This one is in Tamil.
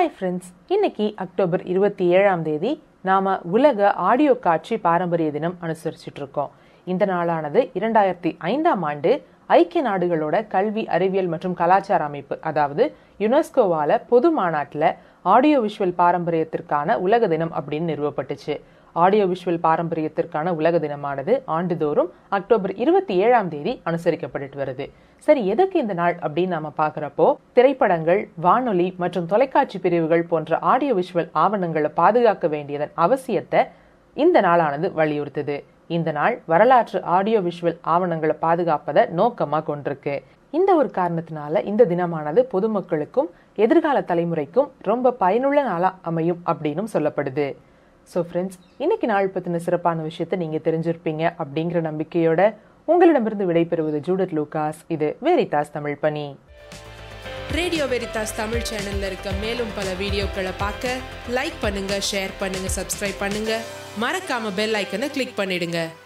ஹாய் ஃப்ரெண்ட்ஸ் இன்னைக்கு அக்டோபர் இருபத்தி ஏழாம் தேதி நாம உலக ஆடியோ காட்சி பாரம்பரிய தினம் அனுசரிச்சுட்டு இருக்கோம் இந்த நாளானது இரண்டாயிரத்தி ஐந்தாம் ஆண்டு ஐக்கிய நாடுகளோட கல்வி அறிவியல் மற்றும் கலாச்சார அமைப்பு அதாவது யுனெஸ்கோவால பொது மாநாட்டில் ஆடியோ விஷுவல் பாரம்பரியத்திற்கான உலக தினம் அப்படின்னு நிறுவப்பட்டுச்சு ஆடியோ விஷுவல் பாரம்பரியத்திற்கான உலக தினமானது ஆண்டுதோறும் அக்டோபர் இருபத்தி ஏழாம் தேதி அனுசரிக்கப்பட்டு வருது சரி எதுக்கு இந்த நாள் அப்படின்னு நாம பாக்குறப்போ திரைப்படங்கள் வானொலி மற்றும் தொலைக்காட்சி பிரிவுகள் போன்ற ஆடியோ விஷுவல் ஆவணங்களை பாதுகாக்க வேண்டியதன் அவசியத்தை இந்த நாளானது வலியுறுத்துது இந்த நாள் வரலாற்று ஆடியோ விஷுவல் ஆவணங்களை பாதுகாப்பதை நோக்கமா கொண்டிருக்கு இந்த ஒரு காரணத்தினால இந்த தினமானது பொதுமக்களுக்கும் எதிர்கால தலைமுறைக்கும் ரொம்ப பயனுள்ள நாளா அமையும் அப்படின்னும் சொல்லப்படுது ஸோ ஃப்ரெண்ட்ஸ் இன்னைக்கு நாள் பற்றின சிறப்பான விஷயத்தை நீங்கள் தெரிஞ்சிருப்பீங்க அப்படிங்கிற நம்பிக்கையோட உங்களிடமிருந்து விடைபெறுவது ஜூடட் லூகாஸ் இது வெரிதாஸ் தமிழ் பணி ரேடியோ வெரிதாஸ் தமிழ் சேனல்ல இருக்க மேலும் பல வீடியோக்களை பார்க்க லைக் பண்ணுங்க ஷேர் பண்ணுங்க சப்ஸ்கிரைப் பண்ணுங்க மறக்காம பெல் ஐக்கனை கிளிக் பண்ணிடுங்க